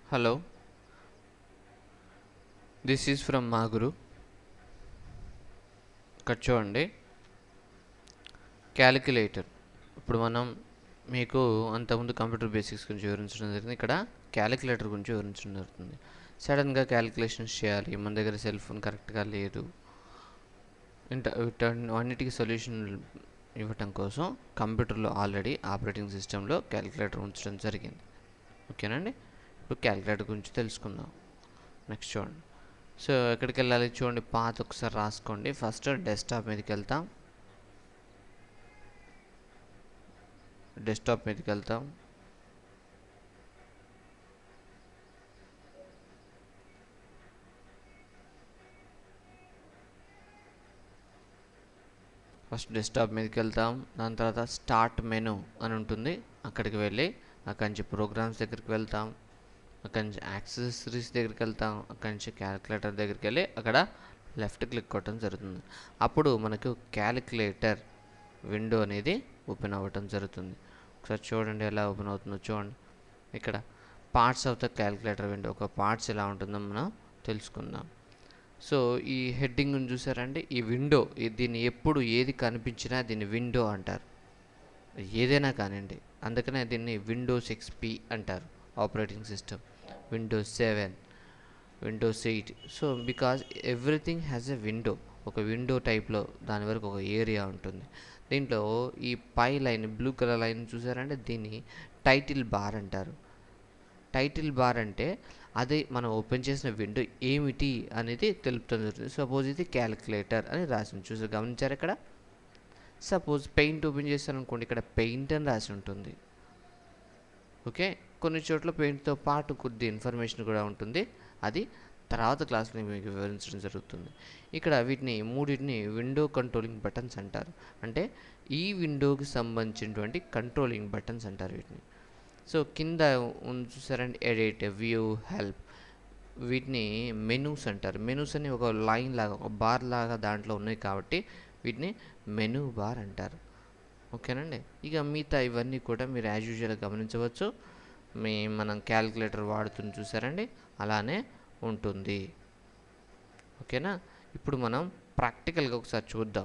Hello, this is from Maguru. ఇక్కడ చూడండి calculator ఇప్పుడు మనం మీకు అంతకుముందు కంప్యూటర్ బేసిక్స్ గురించి వివరించడం జరిగింది ఇక్కడ క్యాలిక్యులేటర్ గురించి వివరించడం జరుగుతుంది సడన్గా క్యాలిక్యులేషన్స్ చేయాలి మన దగ్గర సెల్ ఫోన్ కరెక్ట్గా లేదు ఇంట వీటన్- అన్నిటికీ సొల్యూషన్ ఇవ్వటం కోసం కంప్యూటర్లో ఆల్రెడీ ఆపరేటింగ్ సిస్టంలో క్యాలిక్యులేటర్ ఉంచడం జరిగింది ఓకేనండి ఇప్పుడు క్యాలిక్యులేటర్ గురించి తెలుసుకుందాం నెక్స్ట్ చూడండి సో ఎక్కడికి వెళ్ళాలి చూడండి పాత ఒకసారి రాసుకోండి ఫస్ట్ డెస్క్టాప్ మీదకి వెళ్తాం డెస్క్టాప్ మీదకి వెళ్తాం ఫస్ట్ డెస్క్టాప్ మీదకి వెళ్తాం దాని తర్వాత స్టార్ట్ మెను అని ఉంటుంది అక్కడికి వెళ్ళి అక్కడి నుంచి ప్రోగ్రామ్స్ దగ్గరికి వెళ్తాం అక్కడి నుంచి యాక్సెసరీస్ దగ్గరికి వెళ్తాం అక్కడి నుంచి క్యాలిక్యులేటర్ దగ్గరికి వెళ్ళి అక్కడ లెఫ్ట్ క్లిక్ కొట్టడం జరుగుతుంది అప్పుడు మనకు క్యాలిక్యులేటర్ విండో అనేది ఓపెన్ అవ్వటం జరుగుతుంది ఒకసారి చూడండి ఎలా ఓపెన్ అవుతుందో చూడండి ఇక్కడ parts of the calculator window ఒక పార్ట్స్ ఎలా ఉంటుందో మనం తెలుసుకుందాం సో ఈ హెడ్డింగ్ చూసారంటే ఈ విండో దీన్ని ఎప్పుడు ఏది కనిపించినా దీన్ని విండో అంటారు ఏదైనా కానివ్వండి అందుకనే దీన్ని విండోస్ ఎక్స్పీ అంటారు operating system Windows seven Windows eight so because everything has a window ఒక విండో టైప్లో దాని వరకు ఒక ఏరియా ఉంటుంది దీంట్లో ఈ పై లైన్ బ్లూ కలర్ లైన్ చూసారంటే దీన్ని టైటిల్ బార్ అంటారు టైటిల్ బార్ అంటే అది మనం ఓపెన్ చేసిన విండో ఏమిటి అనేది తెలుపుతుంది జరుగుతుంది సపోజ్ ఇది క్యాలిక్యులేటర్ అని రాసింది చూసారు గమనించారు ఇక్కడ సపోజ్ పెయింట్ ఓపెన్ చేశాను అనుకోండి ఇక్కడ పెయింట్ అని రాసి ఉంటుంది ఓకే కొన్ని చోట్ల పెయింట్తో పాటు కొద్ది ఇన్ఫర్మేషన్ కూడా ఉంటుంది అది తర్వాత క్లాస్లో మీకు వివరించడం జరుగుతుంది ఇక్కడ వీటిని మూడింటిని విండో కంట్రోలింగ్ బటన్స్ అంటారు అంటే ఈ విండోకి సంబంధించినటువంటి కంట్రోలింగ్ బటన్స్ అంటారు వీటిని సో కింద ఉంది చూసారండి ఎడిట్ వ్యూ హెల్ప్ వీటిని మెనూస్ అంటారు మెనూస్ అని ఒక లైన్ లాగా ఒక బార్ లాగా దాంట్లో ఉన్నాయి కాబట్టి వీటిని మెనూ బార్ అంటారు ఓకేనండి ఇక మిగతా ఇవన్నీ కూడా మీరు యాజ్ యూజువల్ గమనించవచ్చు మీ మనం క్యాలిక్యులేటర్ వాడుతుంది చూసారండి అలానే ఉంటుంది ఓకేనా ఇప్పుడు మనం ప్రాక్టికల్గా ఒకసారి చూద్దాం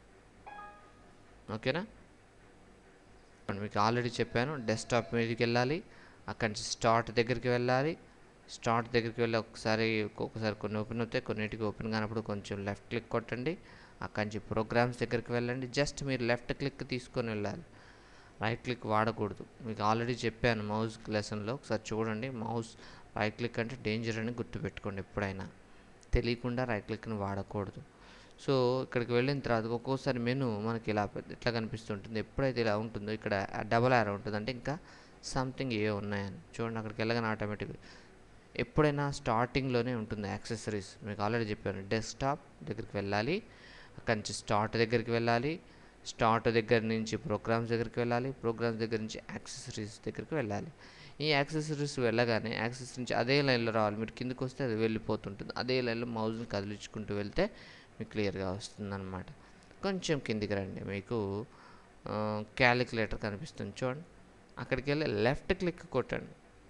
ఓకేనా ఇప్పుడు మీకు ఆల్రెడీ చెప్పాను డెస్క్టాప్ మీదకి వెళ్ళాలి అక్కడి నుంచి స్టార్ట్ దగ్గరికి వెళ్ళాలి స్టార్ట్ దగ్గరికి వెళ్ళి ఒకసారి ఒక్కొక్కసారి కొన్ని ఓపెన్ అవుతాయి కొన్నిటికి ఓపెన్ కానప్పుడు కొంచెం లెఫ్ట్ క్లిక్ కొట్టండి అక్కడి నుంచి ప్రోగ్రామ్స్ దగ్గరికి వెళ్ళండి జస్ట్ మీరు లెఫ్ట్ క్లిక్ తీసుకొని వెళ్ళాలి రైట్ క్లిక్ వాడకూడదు మీకు ఆల్రెడీ చెప్పాను మౌస్ లెసన్లో ఒకసారి చూడండి మౌస్ రైట్ క్లిక్ అంటే డేంజర్ అని గుర్తుపెట్టుకోండి ఎప్పుడైనా తెలియకుండా రైట్ క్లిక్ని వాడకూడదు సో ఇక్కడికి వెళ్ళిన తర్వాత ఒక్కోసారి మెను మనకి ఇలా పెద్ద- ఇట్లా కనిపిస్తుంటుంది ఎప్పుడైతే ఇలా ఉంటుందో ఇక్కడ డబల్ ఆర్ ఉంటుంది అంటే ఇంకా సంథింగ్ ఏ ఉన్నాయని చూడండి అక్కడికి వెళ్ళగానే ఆటోమేటిక్ ఎప్పుడైనా స్టార్టింగ్లోనే ఉంటుంది యాక్సెసరీస్ మీకు ఆల్రెడీ చెప్పాను డెస్క్టాప్ దగ్గరికి వెళ్ళాలి అక్కడి నుంచి స్టార్ట్ దగ్గరికి వెళ్ళాలి స్టార్ట్ దగ్గర నుంచి ప్రోగ్రామ్స్ దగ్గరికి వెళ్ళాలి ప్రోగ్రామ్స్ దగ్గర నుంచి యాక్సెసరీస్ దగ్గరికి వెళ్ళాలి ఈ యాక్సెసరీస్ వెళ్ళగానే యాక్సెస్ నుంచి అదే లైన్లో రావాలి మీరు కిందకి వస్తే అది వెళ్ళిపోతుంటుంది అదే లైన్లో మౌజ్ని కదిలించుకుంటూ వెళ్తే మీకు క్లియర్గా వస్తుందన్నమాట కొంచెం కిందికి రండి మీకు క్యాలిక్యులేటర్ కనిపిస్తుంది చూడండి అక్కడికి వెళ్ళి లెఫ్ట్ క్లిక్ కొట్టండి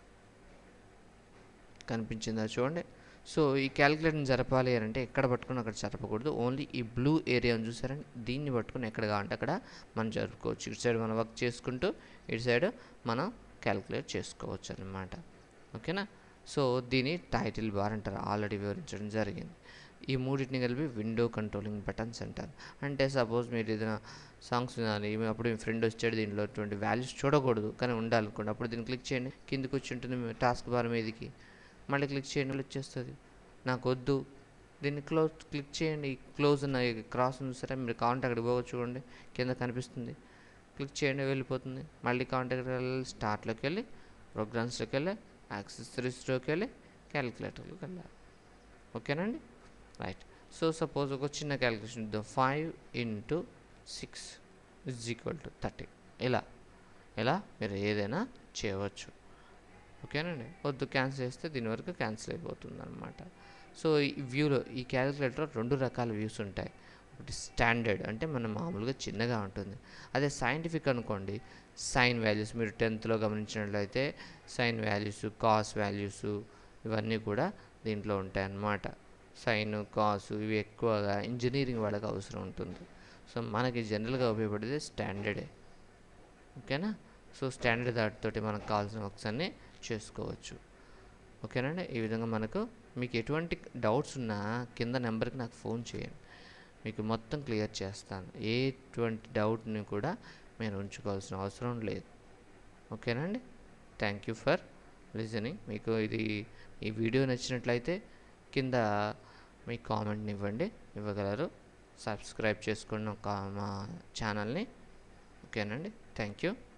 కనిపించిందా చూడండి సో ఈ క్యాలిక్యులేటర్ని జరపాలి అని అంటే ఎక్కడ పట్టుకుని అక్కడ జరపకూడదు ఓన్లీ ఈ బ్లూ ఏరియాని చూసారంటే దీన్ని పట్టుకుని ఎక్కడ కావాలంటే అక్కడ మనం జరుపుకోవచ్చు ఇటు సైడ్ మనం వర్క్ చేసుకుంటూ ఇటు సైడ్ మనం క్యాలిక్యులేట్ చేసుకోవచ్చు అనమాట ఓకేనా సో దీని టైటిల్ బార్ అంటారు ఆల్రెడీ వివరించడం జరిగింది ఈ మూడింటిని కలిపి విండో కంట్రోలింగ్ బటన్స్ అంటారు అంటే సపోజ్ మీరు ఏదైనా సాంగ్స్ వినాలి మీ- అప్పుడు మీ ఫ్రెండ్ వచ్చాడు దీనిలో అటువంటి వాల్యూస్ చూడకూడదు కానీ ఉండాలనుకోండి అప్పుడు దీన్ని క్లిక్ చేయండి కిందికి వచ్చి ఉంటుంది మీ టాస్క్ బార్ మీదకి మళ్ళీ క్లిక్ చేయండి మళ్ళీ వచ్చేస్తుంది నాకు వద్దు దీన్ని క్లోజ్ క్లిక్ చేయండి క్లోజ్ ఉన్న ఈ క్రాస్ ఉంది సరే మీరు కావాలంటే అక్కడికి పోవచ్చు చూడండి కింద కనిపిస్తుంది క్లిక్ చేయండి వెళ్ళిపోతుంది మళ్ళీ కాంటాక్ట్ వెళ్ళి స్టార్ట్లోకి వెళ్ళి ప్రోగ్రామ్స్లోకి వెళ్ళి యాక్సెసరీస్లోకి వెళ్ళి క్యాలిక్యులేటర్లోకి వెళ్ళాలి ఓకేనండి రైట్ సో సపోజ్ ఒక చిన్న క్యాలిక్యులేషన్ ఇద్దాం five into six is equal to thirty ఇలా ఇలా మీరు ఏదైనా చేయవచ్చు ఓకేనండి వద్దు క్యాన్సిల్ చేస్తే దీని వరకు క్యాన్సిల్ అయిపోతుంది అనమాట సో ఈ వ్యూలో ఈ క్యాలిక్యులేటర్ రెండు రకాల వ్యూస్ ఉంటాయి ఒకటి స్టాండర్డ్ అంటే మన మామూలుగా చిన్నగా ఉంటుంది అదే సైంటిఫిక్ అనుకోండి సైన్ వాల్యూస్ మీరు టెన్త్లో గమనించినట్లయితే సైన్ వాల్యూస్ కాస్ వాల్యూస్ ఇవన్నీ కూడా దీంట్లో ఉంటాయి అన్నమాట సైన్ కాసు ఇవి ఎక్కువగా ఇంజనీరింగ్ వాళ్ళకి అవసరం ఉంటుంది సో మనకి జనరల్గా ఉపయోగపడేది స్టాండర్డే ఓకేనా సో స్టాండర్డ్ దాటితోటి మనకు కావాల్సిన వర్క్స్ అన్నీ చేసుకోవచ్చు ఓకేనండి ఈ విధంగా మనకు మీకు ఎటువంటి డౌట్స్ ఉన్నా కింద నెంబర్కి నాకు ఫోన్ చేయండి మీకు మొత్తం క్లియర్ చేస్తాను ఎటువంటి డౌట్ని కూడా మీరు ఉంచుకోవాల్సిన అవసరం లేదు ఓకేనండి థ్యాంక్ యూ ఫర్ లిజనింగ్ మీకు ఇది ఈ వీడియో నచ్చినట్లయితే కింద మీ కామెంట్ని ఇవ్వండి ఇవ్వగలరు సబ్స్క్రైబ్ చేసుకోండి ఒక మా ఛానల్ని ఓకేనండి థ్యాంక్ యూ